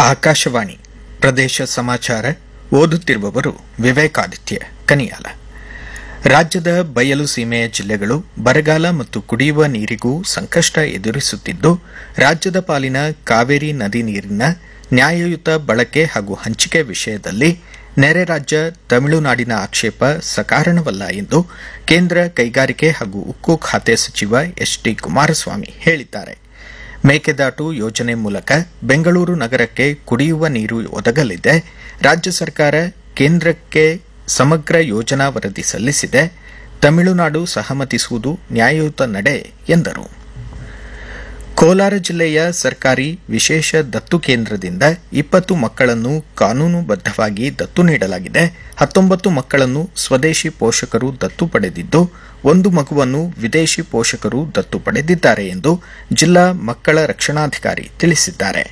ಆಕಾಶವಾಣಿ ಪ್ರದೇಶ ಸಮಾಚಾರ ಓದುತ್ತಿರುವವರು ವಿವೇಕಾದಿತ್ಯ ಕನಿಯಾಲ ರಾಜ್ಯದ ಬಯಲು ಸೀಮೆಯ ಜಿಲ್ಲೆಗಳು ಬರಗಾಲ ಮತ್ತು ಕುಡಿಯುವ ನೀರಿಗೂ ಸಂಕಷ್ಟ ಎದುರಿಸುತ್ತಿದ್ದು ರಾಜ್ಯದ ಪಾಲಿನ ಕಾವೇರಿ ನದಿ ನೀರಿನ ನ್ಯಾಯಯುತ ಬಳಕೆ ಹಾಗೂ ಹಂಚಿಕೆ ವಿಷಯದಲ್ಲಿ ನೆರೆ ರಾಜ್ಯ ತಮಿಳುನಾಡಿನ ಆಕ್ಷೇಪ ಸಕಾರಣವಲ್ಲ ಎಂದು ಕೇಂದ್ರ ಕೈಗಾರಿಕೆ ಹಾಗೂ ಉಕ್ಕು ಖಾತೆ ಸಚಿವ ಎಚ್ ಡಿ ಕುಮಾರಸ್ವಾಮಿ ಹೇಳಿದ್ದಾರೆ ಮೇಕೆದಾಟು ಯೋಜನೆ ಮೂಲಕ ಬೆಂಗಳೂರು ನಗರಕ್ಕೆ ಕುಡಿಯುವ ನೀರು ಒದಗಲಿದೆ ರಾಜ್ಯ ಸರ್ಕಾರ ಕೇಂದ್ರಕ್ಕೆ ಸಮಗ್ರ ಯೋಜನಾ ವರದಿ ಸಲ್ಲಿಸಿದೆ ತಮಿಳುನಾಡು ಸಹಮತಿಸುವುದು ನ್ಯಾಯಯುತ ನಡೆ ಎಂದರು ಕೋಲಾರ ಜಿಲ್ಲೆಯ ಸರ್ಕಾರಿ ವಿಶೇಷ ದತ್ತು ಕೇಂದ್ರದಿಂದ ಇಪ್ಪತ್ತು ಮಕ್ಕಳನ್ನು ಕಾನೂನುಬದ್ದವಾಗಿ ದತ್ತು ನೀಡಲಾಗಿದೆ ಹತ್ತೊಂಬತ್ತು ಮಕ್ಕಳನ್ನು ಸ್ವದೇಶಿ ಪೋಷಕರು ದತ್ತು ಪಡೆದಿದ್ದು ಒಂದು ಮಗುವನ್ನು ವಿದೇಶಿ ಪೋಷಕರು ದತ್ತು ಪಡೆದಿದ್ದಾರೆ ಎಂದು ಜಿಲ್ಲಾ ಮಕ್ಕಳ ರಕ್ಷಣಾಧಿಕಾರಿ ತಿಳಿಸಿದ್ದಾರೆ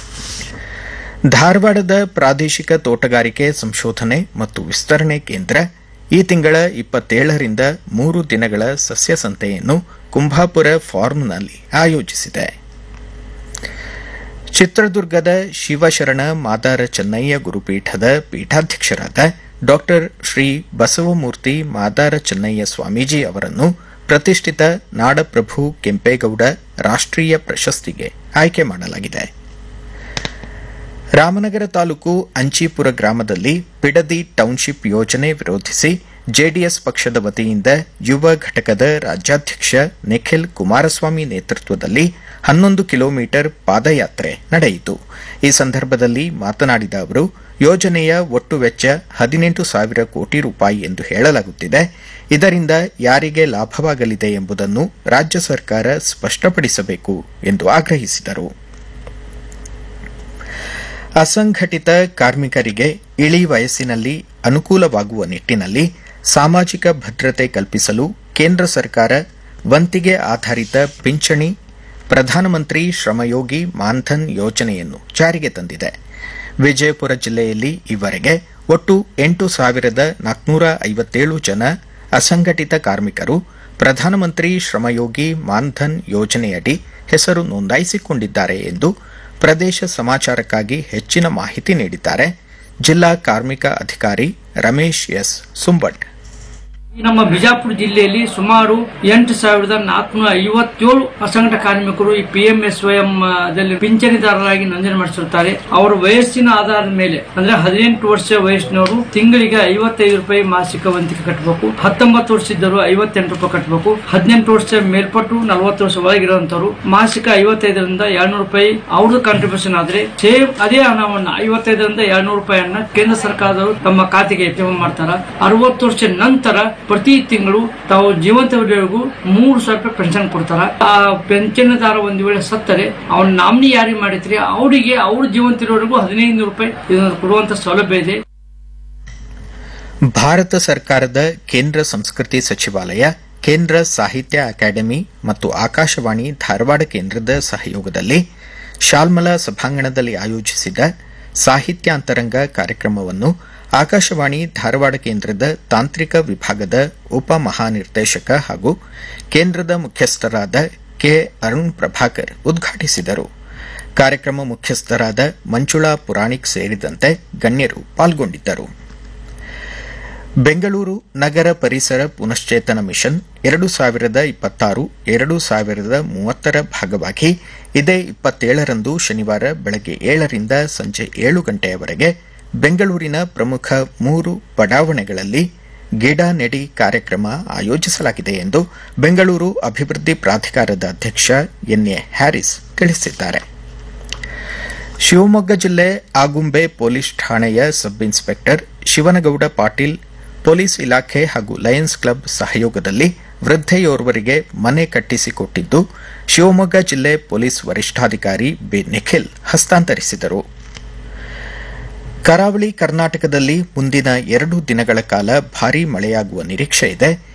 ಧಾರವಾಡದ ಪ್ರಾದೇಶಿಕ ತೋಟಗಾರಿಕೆ ಸಂಶೋಧನೆ ಮತ್ತು ವಿಸ್ತರಣೆ ಕೇಂದ್ರ ಈ ತಿಂಗಳ ಇಪ್ಪತ್ತೇಳರಿಂದ ಮೂರು ದಿನಗಳ ಸಸ್ಯ ಸಂತೆಯನ್ನು ಕುಂಭಾಪುರ ಫಾರ್ಮ್ನಲ್ಲಿ ಆಯೋಜಿಸಿದೆ ಚಿತ್ರದುರ್ಗದ ಶಿವಶರಣ ಮಾದಾರ ಚೆನ್ನಯ್ಯ ಗುರುಪೀಠದ ಪೀಠಾಧ್ಯಕ್ಷರಾದ ಡಾ ಶ್ರೀ ಬಸವಮೂರ್ತಿ ಮಾದಾರ ಚೆನ್ನಯ್ಯ ಸ್ವಾಮೀಜಿ ಅವರನ್ನು ಪ್ರತಿಷ್ಠಿತ ನಾಡಪ್ರಭು ಕೆಂಪೇಗೌಡ ರಾಷ್ಟೀಯ ಪ್ರಶಸ್ತಿಗೆ ಆಯ್ಕೆ ಮಾಡಲಾಗಿದೆ ರಾಮನಗರ ತಾಲೂಕು ಅಂಚೀಪುರ ಗ್ರಾಮದಲ್ಲಿ ಬಿಡದಿ ಟೌನ್ಶಿಪ್ ಯೋಜನೆ ವಿರೋಧಿಸಿ ಜೆಡಿಎಸ್ ಪಕ್ಷದ ವತಿಯಿಂದ ಯುವ ಘಟಕದ ರಾಜ್ಯಾಧ್ಯಕ್ಷ ನಿಖಿಲ್ ಕುಮಾರಸ್ವಾಮಿ ನೇತೃತ್ವದಲ್ಲಿ ಹನ್ನೊಂದು ಕಿಲೋಮೀಟರ್ ಪಾದಯಾತ್ರೆ ನಡೆಯಿತು ಈ ಸಂದರ್ಭದಲ್ಲಿ ಮಾತನಾಡಿದ ಅವರು ಯೋಜನೆಯ ಒಟ್ಟು ವೆಚ್ಚ ಹದಿನೆಂಟು ಸಾವಿರ ಕೋಟಿ ರೂಪಾಯಿ ಎಂದು ಹೇಳಲಾಗುತ್ತಿದೆ ಇದರಿಂದ ಯಾರಿಗೆ ಲಾಭವಾಗಲಿದೆ ಎಂಬುದನ್ನು ರಾಜ್ಯ ಸರ್ಕಾರ ಸ್ಪಷ್ಟಪಡಿಸಬೇಕು ಎಂದು ಆಗ್ರಹಿಸಿದರು ಅಸಂಘಟಿತ ಕಾರ್ಮಿಕರಿಗೆ ಇಳಿ ವಯಸ್ಸಿನಲ್ಲಿ ಅನುಕೂಲವಾಗುವ ನಿಟ್ಟಿನಲ್ಲಿ ಸಾಮಾಜಿಕ ಭದ್ರತೆ ಕಲ್ಪಿಸಲು ಕೇಂದ್ರ ಸರ್ಕಾರ ವಂತಿಗೆ ಆಧಾರಿತ ಪಿಂಚಣಿ ಪ್ರಧಾನಮಂತ್ರಿ ಶ್ರಮಯೋಗಿ ಮಾನ್ಧನ್ ಯೋಜನೆಯನ್ನು ಜಾರಿಗೆ ತಂದಿದೆ ವಿಜಯಪುರ ಜಿಲ್ಲೆಯಲ್ಲಿ ಈವರೆಗೆ ಒಟ್ಟು ಎಂಟು ಸಾವಿರದ ನಾಲ್ಕುನೂರ ಐವತ್ತೇಳು ಜನ ಅಸಂಘಟಿತ ಕಾರ್ಮಿಕರು ಪ್ರಧಾನಮಂತ್ರಿ ಶ್ರಮಯೋಗಿ ಮಾನ್ಧನ್ ಯೋಜನೆಯಡಿ ಹೆಸರು ನೋಂದಾಯಿಸಿಕೊಂಡಿದ್ದಾರೆ ಎಂದು ಪ್ರದೇಶ ಸಮಾಚಾರಕ್ಕಾಗಿ ಹೆಚ್ಚಿನ ಮಾಹಿತಿ ನೀಡಿದ್ದಾರೆ ಜಿಲ್ಲಾ ಕಾರ್ಮಿಕ ಅಧಿಕಾರಿ ರಮೇಶ್ ಎಸ್ ಸುಂಬಟ್ ಈ ನಮ್ಮ ಬಿಜಾಪುರ ಜಿಲ್ಲೆಯಲ್ಲಿ ಸುಮಾರು ಎಂಟು ಸಾವಿರದ ನಾಲ್ಕುನೂರ ಐವತ್ತೇಳು ಅಸಂಘಟ ಕಾರ್ಮಿಕರು ಈ ಪಿ ಎಂ ಎಸ್ ದಲ್ಲಿ ಪಿಂಚಣಿದಾರರಾಗಿ ನೋಂದಣಿ ಮಾಡಿಸಿರುತ್ತಾರೆ ಅವರ ವಯಸ್ಸಿನ ಆಧಾರದ ಮೇಲೆ ಅಂದ್ರೆ ಹದಿನೆಂಟು ವರ್ಷ ವಯಸ್ಸಿನವರು ತಿಂಗಳಿಗೆ ಐವತ್ತೈದು ರೂಪಾಯಿ ಮಾಸಿಕ ವಂತಿಕೆ ಕಟ್ಟಬೇಕು ಹತ್ತೊಂಬತ್ತು ವರ್ಷ ಇದ್ದರು ಐವತ್ತೆಂಟು ರೂಪಾಯಿ ಕಟ್ಟಬೇಕು ಹದಿನೆಂಟು ವರ್ಷ ಮೇಲ್ಪಟ್ಟು ನಲವತ್ತು ವರ್ಷ ಒಳಗಿರುವಂತವರು ಮಾಸಿಕ ಐವತ್ತೈದರಿಂದ ಎರಡ್ನೂರು ರೂಪಾಯಿ ಅವ್ರದ್ದು ಕಾಂಟ್ರಿಬ್ಯೂಷನ್ ಆದ್ರೆ ಸೇಮ್ ಅದೇ ಹಣವನ್ನ ಐವತ್ತೈದರಿಂದ ಎರಡ್ನೂರು ರೂಪಾಯಿಯನ್ನ ಕೇಂದ್ರ ಸರ್ಕಾರದವರು ತಮ್ಮ ಖಾತೆಗೆ ಜಮಾ ಮಾಡ್ತಾರ ಅರವತ್ತು ವರ್ಷ ನಂತರ ಪ್ರತಿ ತಿಂಗಳು ತಾವು ಜೀವಂತವರೆಗೂ ಮೂರು ಸಾವಿರ ರೂಪಾಯಿ ಪೆನ್ಷನ್ ಕೊಡ್ತಾರ ಆ ಪೆನ್ಷನ್ದಾರ ಒಂದು ವೇಳೆ ಸತ್ತರೆ ಅವನ ನಾಮಿನಿ ಯಾರಿಗೆ ಮಾಡಿದ್ರಿ ಅವರಿಗೆ ಅವ್ರ ಜೀವಂತಿರೋವರೆಗೂ ಹದಿನೈದು ರೂಪಾಯಿ ಇದನ್ನು ಕೊಡುವಂತ ಸೌಲಭ್ಯ ಇದೆ ಭಾರತ ಸರ್ಕಾರದ ಕೇಂದ್ರ ಸಂಸ್ಕೃತಿ ಸಚಿವಾಲಯ ಕೇಂದ್ರ ಸಾಹಿತ್ಯ ಅಕಾಡೆಮಿ ಮತ್ತು ಆಕಾಶವಾಣಿ ಧಾರವಾಡ ಕೇಂದ್ರದ ಸಹಯೋಗದಲ್ಲಿ ಶಾಲ್ಮಲಾ ಸಭಾಂಗಣದಲ್ಲಿ ಆಯೋಜಿಸಿದ ಸಾಹಿತ್ಯಾಂತರಂಗ ಕಾರ್ಯಕ್ರಮವನ್ನು ಆಕಾಶವಾಣಿ ಧಾರವಾಡ ಕೇಂದ್ರದ ತಾಂತ್ರಿಕ ವಿಭಾಗದ ಉಪ ಮಹಾನಿರ್ದೇಶಕ ಹಾಗೂ ಕೇಂದ್ರದ ಮುಖ್ಯಸ್ಥರಾದ ಕೆ ಅರುಣ್ ಪ್ರಭಾಕರ್ ಉದ್ಘಾಟಿಸಿದರು ಕಾರ್ಯಕ್ರಮ ಮುಖ್ಯಸ್ಥರಾದ ಮಂಜುಳಾ ಪುರಾಣಿಕ್ ಸೇರಿದಂತೆ ಗಣ್ಯರು ಪಾಲ್ಗೊಂಡಿದ್ದರು ಬೆಂಗಳೂರು ನಗರ ಪರಿಸರ ಪುನಶ್ಚೇತನ ಮಿಷನ್ ಎರಡು ಸಾವಿರದ ಇಪ್ಪತ್ತಾರು ಎರಡು ಸಾವಿರದ ಮೂವತ್ತರ ಭಾಗವಾಗಿ ಇದೇ ಇಪ್ಪತ್ತೇಳರಂದು ಶನಿವಾರ ಬೆಳಗ್ಗೆ ಏಳರಿಂದ ಸಂಜೆ ಏಳು ಗಂಟೆಯವರೆಗೆ ಬೆಂಗಳೂರಿನ ಪ್ರಮುಖ ಮೂರು ಬಡಾವಣೆಗಳಲ್ಲಿ ಗಿಡ ನೆಡಿ ಕಾರ್ಯಕ್ರಮ ಆಯೋಜಿಸಲಾಗಿದೆ ಎಂದು ಬೆಂಗಳೂರು ಅಭಿವೃದ್ಧಿ ಪ್ರಾಧಿಕಾರದ ಅಧ್ಯಕ್ಷ ಎನ್ಎ ಹ್ಯಾರಿಸ್ ತಿಳಿಸಿದ್ದಾರೆ ಶಿವಮೊಗ್ಗ ಜಿಲ್ಲೆ ಆಗುಂಬೆ ಪೊಲೀಸ್ ಠಾಣೆಯ sub inspector Shivanagouda Patil police ಇಲಾಖೆ ಹಾಗೂ ಲಯನ್ಸ್ ಕ್ಲಬ್ ಸಹಯೋಗದಲ್ಲಿ ವೃದ್ಧೆಯೋರ್ವರಿಗೆ ಮನೆ ಕಟ್ಟಿಸಿಕೊಟ್ಟಿದ್ದು ಶಿವಮೊಗ್ಗ ಜಿಲ್ಲೆ ಪೊಲೀಸ್ ವರಿಷ್ಠಾಧಿಕಾರಿ ಬಿ ನಿಖಿಲ್ ಹಸ್ತಾಂತರಿಸಿದರು ಕರಾವಳಿ ಕರ್ನಾಟಕದಲ್ಲಿ ಮುಂದಿನ ಎರಡು ದಿನಗಳ ಕಾಲ ಭಾರೀ ಮಳೆಯಾಗುವ ನಿರೀಕ್ಷೆ ಇದೆ